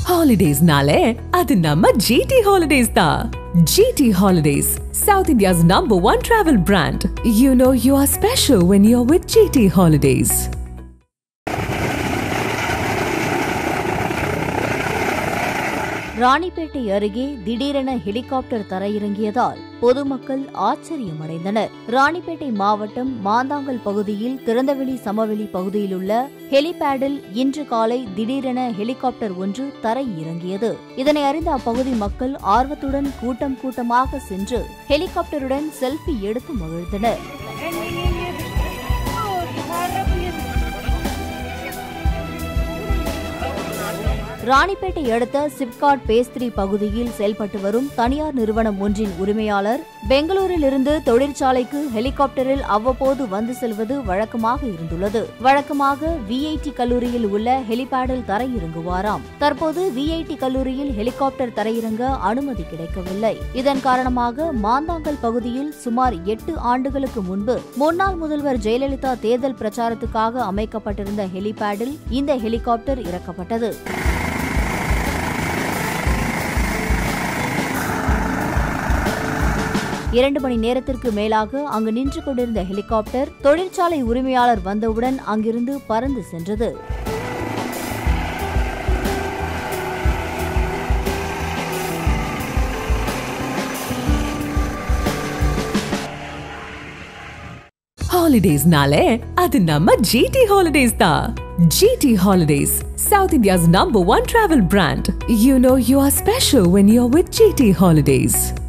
ஹாலிடேஸ்னாலே அது நம்ம ஜிடி ஹாலிடேஸ் தான் GT holidays South India's number one travel brand you know you are special when you are with GT holidays Ranipet அருகே திடீரென helicopter தரையிறங்கியதால் பொதுமக்கள் ஆச்சரியமடைந்தனர் ராணிப்பேட்டை மாவட்டம் மாந்தாங்கல் பகுதியில் திறந்தவெளி சமவெளி பகுதியிலுள்ள ஹெலிபேடில் இன்று காலை திடீரென ஹெலிகாப்டர் ஒன்று தரையிறங்கியது இதனை அறிந்த அப்பகுதி மக்கள் ஆர்வத்துடன் கூட்டம் கூட்டமாக சென்று ஹெலிகாப்டருடன் செல்ஃபி எடுத்து மகிழ்ந்தனர் ராணிப்பேட்டை அடுத்த சிப்காட் பேஸ்திரி பகுதியில் செயல்பட்டு வரும் தனியார் நிறுவனம் ஒன்றின் உரிமையாளர் பெங்களூரில் இருந்து தொழிற்சாலைக்கு ஹெலிகாப்டரில் அவ்வப்போது வந்து செல்வது வழக்கமாக இருந்துள்ளது வழக்கமாக விஐடி கல்லூரியில் உள்ள ஹெலிபேடில் தரையிறங்குவாராம் தற்போது விஐடி கல்லூரியில் ஹெலிகாப்டர் தரையிறங்க அனுமதி கிடைக்கவில்லை இதன் காரணமாக மாந்தாங்கல் பகுதியில் சுமார் எட்டு ஆண்டுகளுக்கு முன்பு முன்னாள் முதல்வர் ஜெயலலிதா தேர்தல் பிரச்சாரத்துக்காக அமைக்கப்பட்டிருந்த ஹெலிபேடில் இந்த ஹெலிகாப்டர் இறக்கப்பட்டது இரண்டு மணி நேரத்திற்கு மேலாக அங்கு நின்று கொண்டிருந்த ஹெலிகாப்டர் தொழிற்சாலை உரிமையாளர் வந்தவுடன் அங்கிருந்து பறந்து சென்றது ஹாலிடேஸ்னாலே அது நம்ம ஜிடி ஹாலிடேஸ் தான் GT holidays South India's number one travel brand you know you are special when you are with GT holidays